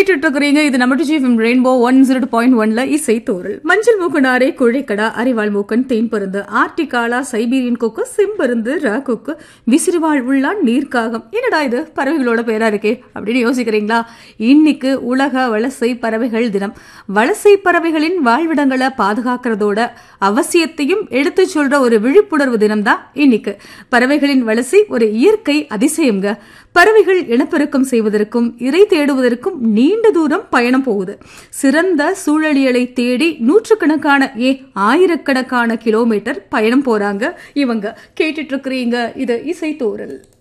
கேட்டுட்டு இருக்கிறீங்க இது நம்ம GFM rainbow one zero point ஒன்ல இசை தோரல் மஞ்சள் மூக்கனாரே குழைக்கடா அரிவாள் மூக்கன் தேன் பருந்து ஆர்டிகாலா சைபீரியன் கொக்கு செம்பருந்து ரா கொக்கு விசிறிவாள் உள்ளான் நீர்க்காகம் என்னடா இது பறவைகளோட பேரா இருக்கே அப்படின்னு யோசிக்கிறீங்களா இன்னைக்கு உலக வலசை பறவைகள் தினம் வலசை பறவைகளின் வாழ்விடங்களை பாதுகாக்கிறதோட அவசியத்தையும் எடுத்து சொல்ற ஒரு விழிப்புணர்வு தினம் தான் இன்னைக்கு பறவைகளின் வலசை ஒரு இயற்கை அதிசயம்ங்க பறவைகள் இனப்பெருக்கம் செய்வதற்கும் இறை தேடுவதற்கும் நீண்ட தூரம் பயணம் போகுது சிறந்த சூழலியலை தேடி நூற்றுக்கணக்கான ஏ ஆயிரக்கணக்கான கிலோமீட்டர் பயணம் போறாங்க இவங்க கேட்டுட்டு இருக்கிறீங்க இது இசை தோரல்